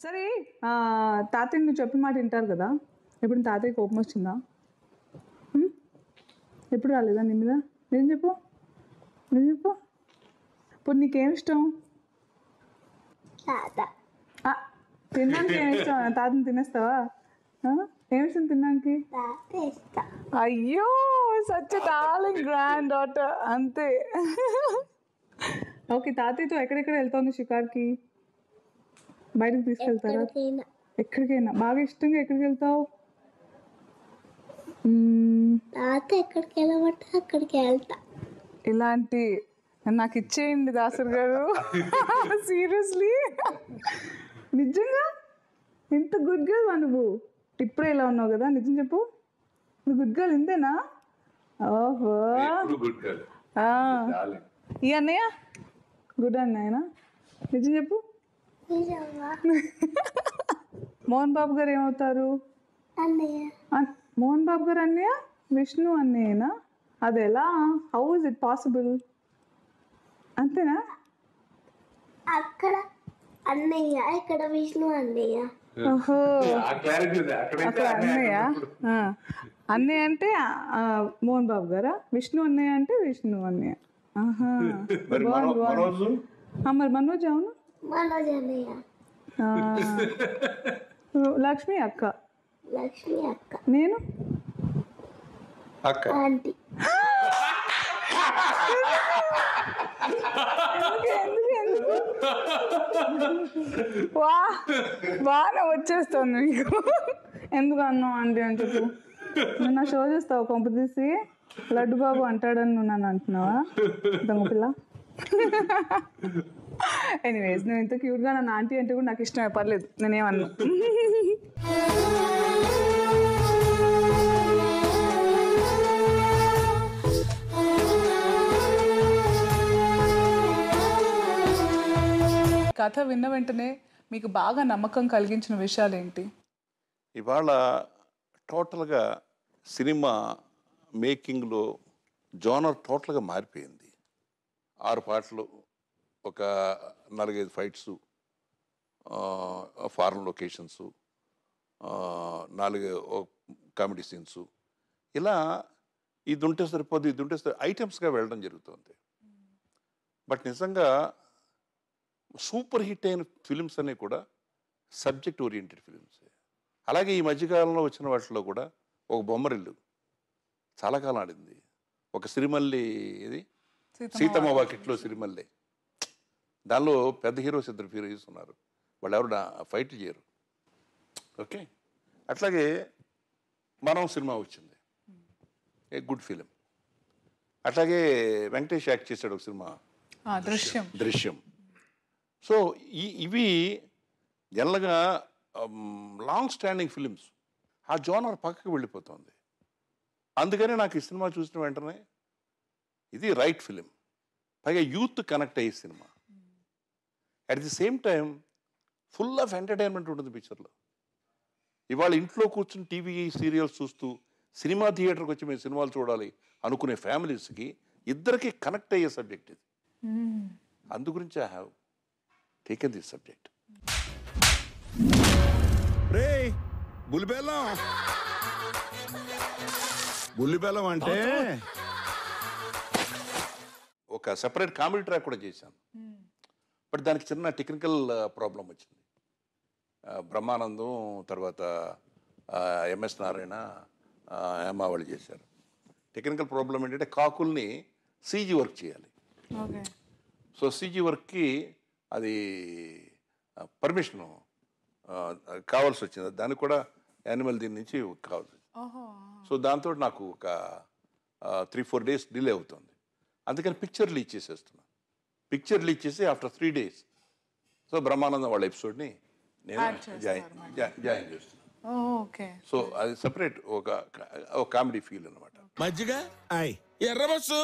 సరే ఆ, తాతయ్య నువ్వు చెప్పిన మాట వింటారు కదా ఇప్పుడు తాతయ్య కోపం వచ్చిందా హ్మ్? ఎప్పుడు రాలేదా నీ మీద నేను చెప్పు నేను చెప్పు ఇప్పుడు నీకేం ఇష్టం తాత ఆ, తినడానికి ఏం ఇష్టం తాతని తినేస్తావా ఆ? ఏం ఇష్టం తినడానికి తాత ఇష్టం అయ్యో సచ్ డార్లింగ్ గ్రాండ్ డాటర్ అంతే ఓకే తాతయ్యతో ఎక్కడెక్కడ వెళ్తావు నువ్వు షికార్కి బయటకు తీసుకెళ్తారా ఎక్కడికైనా ఎక్కడికైనా బాగా ఇష్టంగా ఎక్కడికి వెళ్తావు మ్మ్, తాత ఎక్కడికి వెళ్ళమంటే అక్కడికి వెళ్తా ఇలాంటి నాకు ఇచ్చేయండి దాసర్ గారు సీరియస్లీ నిజంగా ఇంత గుడ్ గర్ల్ నువ్వు ఇప్పుడే ఇలా ఉన్నావు కదా నిజం చెప్పు నువ్వు గుడ్ గర్ల్ ఇంతేనా ఓహో ఎప్పుడు గుడ్ గర్ల్ ఆ. డార్లింగ్ ఈ అన్నయ్య గుడ్ అన్నయ్యనా నిజం చెప్పు నిజమా మోహన్ బాబు గారు ఏమవుతారు అన్నయ్య అన్- మోహన్ బాబు గారు అన్నయ్య విష్ణు అన్నయ్యనా అది ఎలా హౌ ఇస్ ఇట్ పాసిబుల్ అంతేనా అక్కడ అన్నయ్య ఇక్కడ విష్ణు అన్నయ్య ఓహో ఆ క్లారిటీ ఉంది అక్కడైతే అక్కడ అన్నయ్య ఆ. అన్నయ్య అంటే ఆ, మోహన్ బాబు గారా విష్ణు అన్నయ్య అంటే విష్ణు అన్నయ్య ఆహా మరి మనో- మనోజు ఆ, మరి మనోజ్ అవును మనోజ్ అన్నయ్య ఆ. లక్ష్మి అక్క లక్ష్మి అక్క నేను అక్క ఆంటీ ఎందుకు ఎందుకు వా బాగా వచ్చేస్తుంది మీకు ఎందుకు అన్నావు ఆంటీ అని చెప్పు నువ్వు నా షో చేస్తావు కొంప తీసి లడ్డు బాబు అంటాడని నువ్వు నన్ను అంటున్నావా దొంగ పిల్ల ఎనీవేస్ నువ్వు ఇంత క్యూట్గా నన్ను ఆంటీ అంటే కూడా నాకు ఇష్టమే పర్లేదు నేనేమన్నా కథ విన్న వెంటనే మీకు బాగా నమ్మకం కలిగించిన విషయాలు ఏంటి ఇవాళ టోటల్గా సినిమా మేకింగ్లో జోనర్ టోటల్గా మారిపోయింది ఆరు పాటలు ఒక నాలుగైదు ఫైట్స్ ఫారెన్ లొకేషన్స్ నాలుగు కామెడీ సీన్స్ ఇలా ఇది ఉంటే సరిపోదు ఇది ఉంటే సరి ఐటమ్స్గా వెళ్ళడం జరుగుతుంది బట్ నిజంగా సూపర్ హిట్ అయిన ఫిలిమ్స్ అన్నీ కూడా సబ్జెక్ట్ ఓరియంటెడ్ ఫిలిమ్స్ అలాగే ఈ మధ్యకాలంలో వచ్చిన వాటిలో కూడా ఒక బొమ్మరిల్లు చాలా కాలం ఆడింది ఒక సిరిమల్లి ఇది సీతమ్మ వాకిట్లో సిరిమల్లి దానిలో పెద్ద హీరోస్ ఇద్దరు హీరోస్ ఉన్నారు వాళ్ళు ఎవరు ఫైట్ చేయరు ఓకే అట్లాగే మనం సినిమా వచ్చింది ఏ గుడ్ ఫిలిం అట్లాగే వెంకటేష్ యాక్ట్ చేశాడు ఒక సినిమా ఆ, దృశ్యం దృశ్యం సో ఈ ఇవి జనరల్గా లాంగ్ స్టాండింగ్ ఫిలిమ్స్ ఆ జోనర్ పక్కకి వెళ్ళిపోతుంది అందుకని నాకు ఈ సినిమా చూసిన వెంటనే ఇది రైట్ ఫిలిం పైగా యూత్ కనెక్ట్ అయ్యే సినిమా at the same time full of entertainment ఉంటుంది పిక్చర్లో ఇవాళ ఇంట్లో కూర్చుని టీవీ సీరియల్స్ చూస్తూ సినిమా థియేటర్కి వచ్చి మేము సినిమాలు చూడాలి అనుకునే ఫ్యామిలీస్కి ఇద్దరికి కనెక్ట్ అయ్యే సబ్జెక్ట్ ఇది అందు గురించి I have taken this subject రే బుల్లిబెల్లం బుల్లిబెల్లం అంటే ఒక సెపరేట్ కామెడీ ట్రాక్ కూడా చేశాను బట్ దానికి చిన్న టెక్నికల్ ప్రాబ్లం వచ్చింది ఆ, బ్రహ్మానందం తర్వాత ఎంఎస్ నారాయణ ఆ, హేమా వాళ్ళు చేశారు టెక్నికల్ ప్రాబ్లం ఏంటంటే కాకుల్ని సీజీ వర్క్ చేయాలి ఓకే సో సీజీ వర్క్కి అది పర్మిషన్ కావాల్సి వచ్చింది దానికి కూడా యానిమల్ దీని నుంచి కావాల్సి వచ్చింది ఓహో సో దాంతో నాకు ఒక త్రీ ఫోర్ డేస్ డిలే అవుతుంది అందుకని పిక్చర్ లీక్ చేసేస్తున్నాను పిక్చర్ లీక్ చేసి after three days so Brahmanandam వాళ్ళ ఎపిసోడ్ని నేను Add చేస్తారు జాయిన్ జా- జాయిన్ చేస్తున్నాను ఓకే సో అది సపరేట్ ఒక ఒక కామెడీ ఫీల్ అనమాట మజ్జిగ ఐ ఎర్ర బస్సు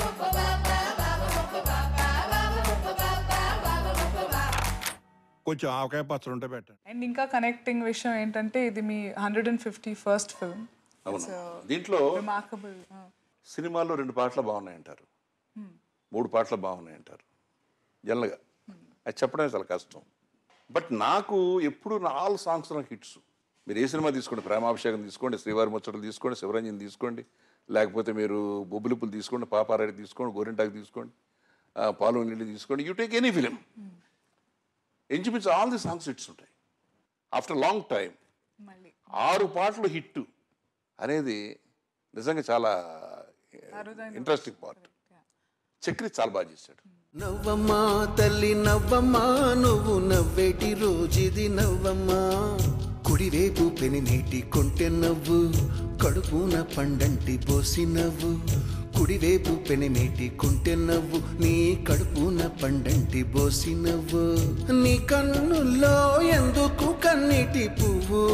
కొంచెం ఆవకాయ పచ్చడి ఉంటే పెట్టండి అండ్ ఇంకా కనెక్టింగ్ విషయం ఏంటంటే ఇది మీ hundred and fifty first film అవును దీంట్లో రిమార్కబుల్ సినిమాల్లో రెండు పాటలు బాగున్నాయంటారు మూడు పాటలు బాగున్నాయంటారు జనరల్గా అది చెప్పడమే చాలా కష్టం బట్ నాకు ఎప్పుడు ఆల్ సాంగ్స్ నాకు హిట్స్ మీరు ఏ సినిమా తీసుకోండి ప్రేమాభిషేకం తీసుకోండి శ్రీవారి ముచ్చటలు తీసుకోండి శివరంజన్ తీసుకోండి లేకపోతే మీరు బొబ్బులిపులు తీసుకోండి పాపారెడ్డి తీసుకోండి గోరింటాకు తీసుకోండి ఆ, పాలు నీళ్ళు తీసుకోండి యూ టేక్ ఎనీ ఫిలిం ఇంచుమించు ఆల్ ది సాంగ్స్ హిట్స్ ఉంటాయి ఆఫ్టర్ లాంగ్ టైం మళ్ళీ ఆరు పాటలు హిట్ అనేది నిజంగా చాలా అరుదైన ఇంట్రెస్టింగ్ పార్ట్ చక్రి చాలా బాగా చేశాడు నవ్వమ్మా తల్లి నవ్వమ్మా నువ్వు నవ్వేటి రోజుది నవ్వమ్మా కుడివైపు పెనినీటి కొంటె నవ్వు కడుపున పండంటి పోసి నవ్వు కుడివైపు పెనిమేటి కొంటె నవ్వు నీ కడుపున పండంటి పోసి నవ్వు నీ కన్నుల్లో ఎందుకు కన్నీటి పువ్వు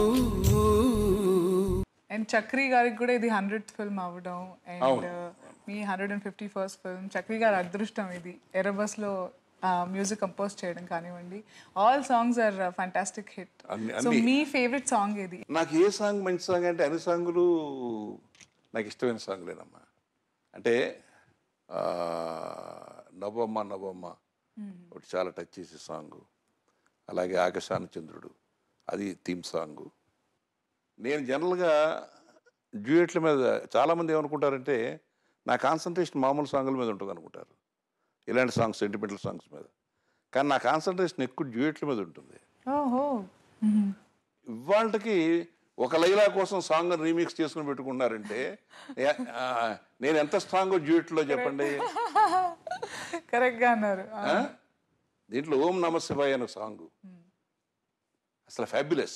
అండ్ చక్రి గారికి కూడా ఇది హండ్రెడ్ ఫిల్మ్ అవ్వడం అండ్ అవును. మీ hundred and fifty first film Chakri గారి అదృష్టం ఇది ఎరబస్లో మ్యూజిక్ కంపోజ్ చేయడం కానివ్వండి all songs are fantastic hit అన్ని- సో అన్ని- మీ ఫేవరెట్ సాంగ్ ఏది నాకు ఏ సాంగ్ మంచి సాంగ్ అంటే అన్ని సాంగులు నాకు ఇష్టమైన సాంగులేనమ్మా అంటే ఆ, నవ్వమ్మ నవ్వమ్మ ఒకటి చాలా టచ్ చేసే సాంగ్ అలాగే ఆకాశాన చంద్రుడు అది థీమ్ సాంగు నేను జనరల్గా డ్యూయెట్ల మీద చాలామంది ఏమనుకుంటారంటే నా కాన్సన్ట్రేషన్ మామూలు సాంగుల మీద ఉంటుంది అనుకుంటారు ఇలాంటి సాంగ్స్ సెంటిమెంటల్ సాంగ్స్ మీద కానీ నా కాన్సన్ట్రేషన్ ఎక్కువ డ్యూయెట్ల మీద ఉంటుంది ఓహో ఇవాళకి ఒక లైలా కోసం సాంగ్ రీమిక్స్ చేసుకుని పెట్టుకున్నారంటే ఏ- ఆ, నేను ఎంత స్ట్రాంగ్ డ్యూట్లో చెప్పండి కరెక్ట్గా అన్నారు ఆ? దీంట్లో ఓం నమ శివాయ అనే సాంగ్ అసలు ఫ్యాబ్యులస్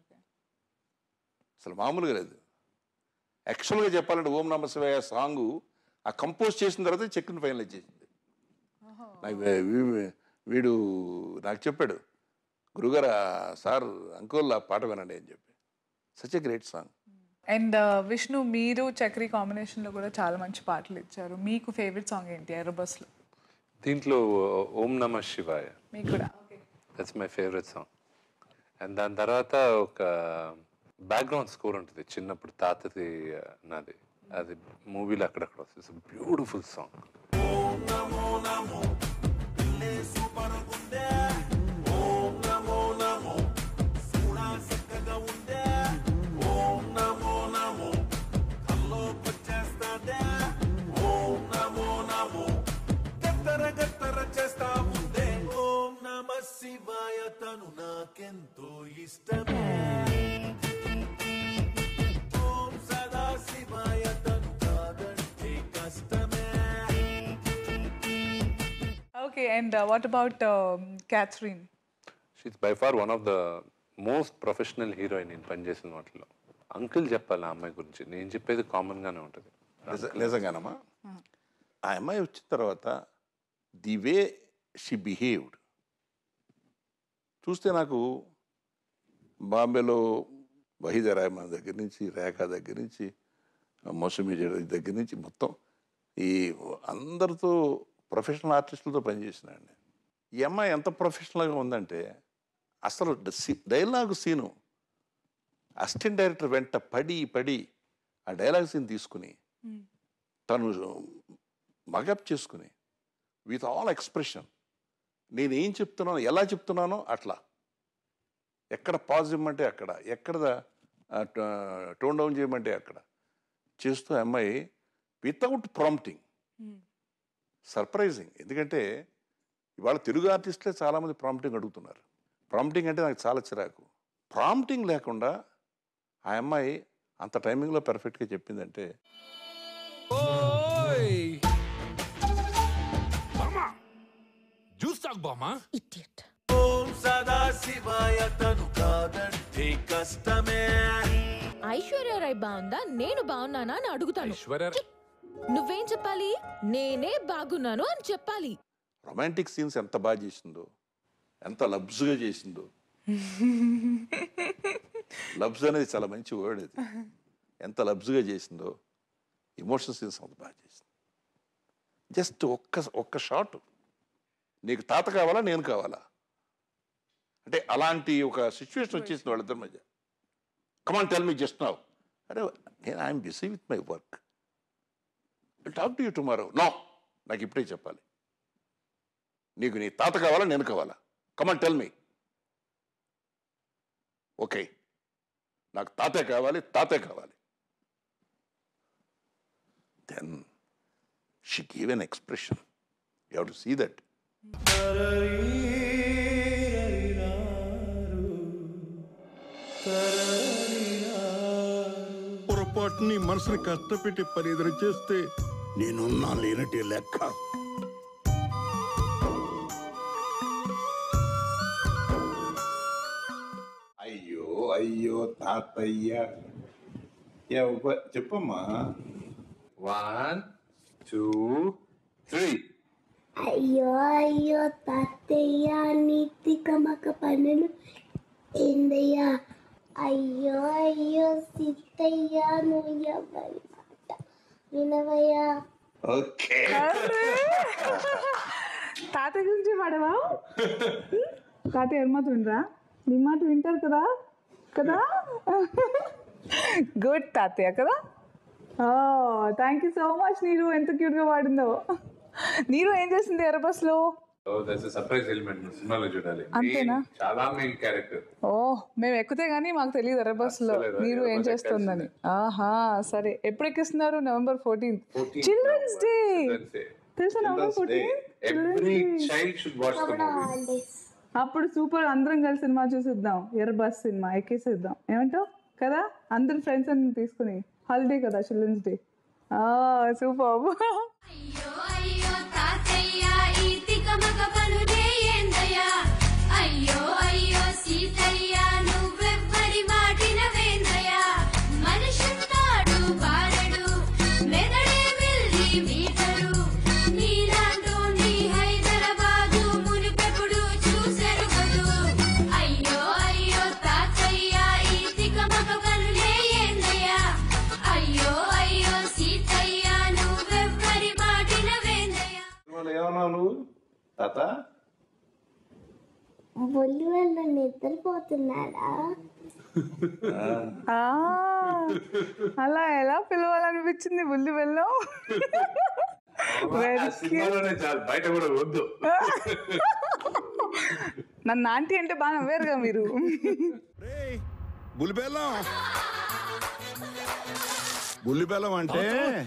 అసలు మామూలుగా లేదు యాక్చువల్గా చెప్పాలంటే ఓం నమ శివాయ సాంగ్ ఆ కంపోజ్ చేసిన తర్వాత చెక్కిన ఫైనలైజ్ చేసింది నాకు వీ- వీ- వీడు నాకు చెప్పాడు గురుగారు ఆ సార్ అంకుల్ ఆ పాట వినండి అని చెప్పి such a great song and Vishnu మీరు చక్రి కాంబినేషన్లో కూడా చాలా మంచి పాటలు ఇచ్చారు మీకు ఫేవరెట్ సాంగ్ ఏంటి ఎర్రబస్లో దీంట్లో ఓం నమ శివాయ మీకు కూడా that's my favourite song and దాని తర్వాత ఒక బ్యాక్గ్రౌండ్ స్కోర్ ఉంటుంది చిన్నప్పుడు తాతది uh, నాది అది మూవీలో అక్కడక్కడ వస్తుంది beautiful song okay and what about Catherine she's by far one of the most professional heroine నేను పనిచేసిన వాటిలో అంకుల్ చెప్పాలి ఆ అమ్మాయి గురించి నేను చెప్పేది కామన్ గానే ఉంటుంది నిజ- నిజంగానమ్మా ఆ అమ్మాయి వచ్చిన తర్వాత ది వే షీ బిహేవ్డ్ చూస్తే నాకు బాంబేలో వహీద రెహమాన్ దగ్గర నుంచి రేఖ దగ్గర నుంచి మౌసమి దగ్గర నుంచి మొత్తం ఈ అందరితో ప్రొఫెషనల్ ఆర్టిస్టులతో పనిచేసినాండి ఈ అమ్మాయి ఎంత ప్రొఫెషనల్గా ఉందంటే అసలు డైలాగ్ సీను అసిస్టెంట్ డైరెక్టర్ వెంట పడి పడి ఆ డైలాగ్ సీన్ తీసుకుని తను మగప్ చేసుకుని విత్ ఆల్ ఎక్స్ప్రెషన్ నేను ఏం చెప్తున్నానో ఎలా చెప్తున్నానో అట్లా ఎక్కడ పాజ్ ఇవ్వమంటే అక్కడ ఎక్కడ టోన్ డౌన్ చేయమంటే అక్కడ చేస్తూ ఆ అమ్మాయి వితౌట్ ప్రాంప్టింగ్ సర్ప్రైజింగ్ ఎందుకంటే ఇవాళ తెలుగు ఆర్టిస్టులే చాలామంది ప్రాంప్టింగ్ అడుగుతున్నారు ప్రాంప్టింగ్ అంటే నాకు చాలా చిరాకు ప్రాంప్టింగ్ లేకుండా ఆ అమ్మాయి అంత టైమింగ్లో పర్ఫెక్ట్గా చెప్పిందంటే జ్యూస్ తాగు బామా ఐశ్వర్య రాయ్ బాగుందా నేను బాగున్నానా అని అడుగుతాను ఐశ్వర్య నువ్వేం చెప్పాలి నేనే బాగున్నాను అని చెప్పాలి రొమాంటిక్ సీన్స్ ఎంత బాగా చేసిందో ఎంత లబ్స్గా చేసిందో లబ్స్ అనేది చాలా మంచి వర్డ్ అది ఎంత లబ్స్గా చేసిందో ఇమోషనల్ సీన్స్ అంత బాగా చేసింది జస్ట్ ఒక్క ఒక్క షాట్ నీకు తాత కావాలా నేను కావాలా అంటే అలాంటి ఒక సిచ్యువేషన్ వచ్చేసింది వాళ్ళిద్దరి మధ్య come on tell me just now అరే నేను I'm busy with my work talk to you tomorrow no నాకు ఇప్పుడే చెప్పాలి నీకు నీ తాత కావాలా నేను కావాలా కమాన్ టెల్ మీ ఓకే నాకు తాతే కావాలి తాతే కావాలి then she give an expression you have to see that పొరపాటు నీ మనసుని కష్టపెట్టి పరిధన చేస్తే నేనున్నా లేనట్టే లెక్క అయ్యో అయ్యో తాతయ్య ఎవ్వ- చెప్పమ్మా వన్ టూ త్రీ అయ్యో అయ్యో తాతయ్య నీతి కమక పనులు ఏందయ్యా అయ్యో అయ్యో సీతయ్య నువ్వు ఎవరి మాట వినవయ్యా ఓకే తాతయ్య గురించి పాడవా తాతయ్య ఎవరి మాట వినరా నీ మాట వింటారు కదా కదా గుడ్ తాతయ్య కదా థ్యాంక్ యూ సో మచ్ నీరు ఎంత క్యూట్గా పాడిందో నీరు ఏం చేసింది ఎర్ర బస్లో దట్స్ సర్ప్రైజ్ ఎలిమెంట్ సినిమాలో చూడాలి అంతేనా? Main, చాలా మెయిన్ క్యారెక్టర్ ఓ మేము ఎక్కితే గానీ మాకు తెలియదు ఎర్ర బస్సులో అస్సలేదు, మీరు ఏం ఎర్ర బస్ చేస్తుందని ఆహా సరే ఎప్పుడు ఎక్కిస్తున్నారు నవంబర్ ఫోర్టీన్త్ చిల్డ్రన్స్ డే తెలుసా November fourteen every child should watch the movie holidays అప్పుడు సూపర్ అందరం కలిసి సినిమా చూసిద్దాం ఎర్ర బస్ సినిమా ఎక్కేసిద్దాం ఏమంటావు కదా అందరు ఫ్రెండ్స్ అన్ని తీసుకుని హాలిడే కదా చిల్డ్రన్స్ డే సూపర్ అయ్యో అయ్యో తాతయ్య ఈ తికమక పనులే ఏందయ్యా అయ్యో అయ్యో సీతయ్య నువ్వెవ్వరి మాటిన వేందయ్యా మనిషిన్నాడు బారడు మెదడే మిల్లి మీటరు నీలాంటూ నీ హైదరాబాదు మునిపెప్పుడు చూసెరుగదు అయ్యో అయ్యో తాతయ్య ఈ తికమక పనులే ఏందయ్యా అయ్యో అయ్యో సీతయ్య నువ్వెవ్వరి మాటిన వేందయ్యా సినిమాలో ఏమన్నావు నువ్వు తాత బొల్లి వల్ల నిద్రపోతున్నాడా అలా ఎలా పిలవాలనిపించింది బుల్లి వెళ్ళం ఆ సినిమాలోనే చాలు బయట కూడా వద్దు నన్ను ఆంటీ అంటే బాగా నవ్వారుగా మీరు రేయ్ బుల్లిబెల్లం బుల్లిబెల్లం అంటే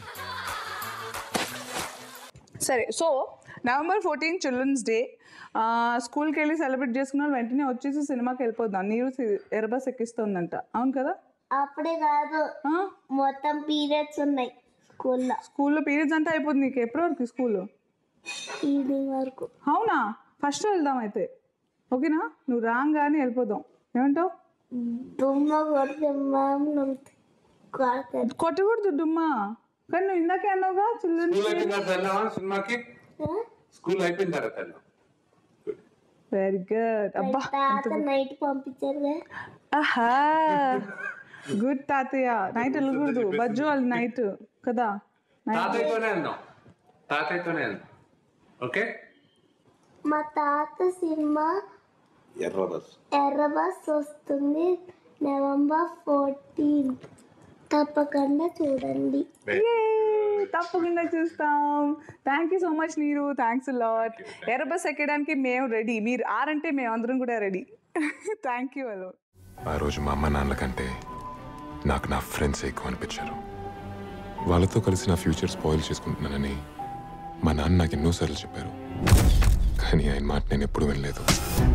సరే so November fourteen children's day స్కూల్కి వెళ్ళి సెలబ్రేట్ చేసుకున్న వాళ్ళు వెంటనే వచ్చేసి సినిమాకి వెళ్ళిపోద్దాం నీరు ఎర్రబస్ ఎక్కిస్తుందంట అవును కదా అప్పుడే కాదు మొత్తం పీరియడ్స్ ఉన్నాయి స్కూల్లో స్కూల్లో పీరియడ్స్ అంతా అయిపోతుంది నీకు ఎప్పటి వరకు స్కూల్ ఈవినింగ్ వరకు అవునా ఫస్ట్ వెళ్దాం అయితే ఓకేనా నువ్వు రాగానే వెళ్ళిపోదాం ఏమంటావు దుమ్మ కొడితే మ్యామ్ కొడతారు కొట్టకూడదు డుమ్మా కానీ నువ్వు ఇందాకే అన్నావుగా చిల్డ్రన్స్ స్కూల్ అయిపోయిన తర్వాత వెళ్దామా సినిమాకి స్కూల్ అయిపోయిన తర్వాత వెళ్దాం వెరీ గుడ్ అబ్బా తాత నైట్ పంపించారు ఆహా గుడ్ తాతయ్య నైట్ వెళ్ళకూడదు బజ్జు వాళ్ళు నైట్ కదా తాతయ్యతోనే వెళ్దాం తాతయ్యతోనే వెళ్దాం ఓకే మా తాత సినిమా ఎర్ర బస్ ఎర్ర బస్ వస్తుంది నవంబర్ ఫోర్టీన్త్ తప్పకుండా చూడండి Yay! తప్పకుండా చూస్తాం థ్యాంక్ యూ సో మచ్ నీరు థ్యాంక్స్ లాట్ ఎర్ర బస్ ఎక్కడానికి మేము రెడీ మీరు ఆరంటే మేము అందరం కూడా రెడీ థ్యాంక్ యూ అలో ఆ రోజు మా అమ్మ నాన్నల కంటే నాకు నా ఫ్రెండ్స్ ఎక్కువ అనిపించారు వాళ్ళతో కలిసి నా ఫ్యూచర్ స్పాయిల్ చేసుకుంటున్నానని మా నాన్న నాకు ఎన్నోసార్లు చెప్పారు కానీ ఆయన మాట నేను ఎప్పుడు వినలేదు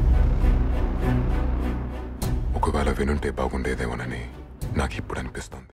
ఒకవేళ వినుంటే బాగుండేదేమోనని నాకు ఇప్పుడు అనిపిస్తుంది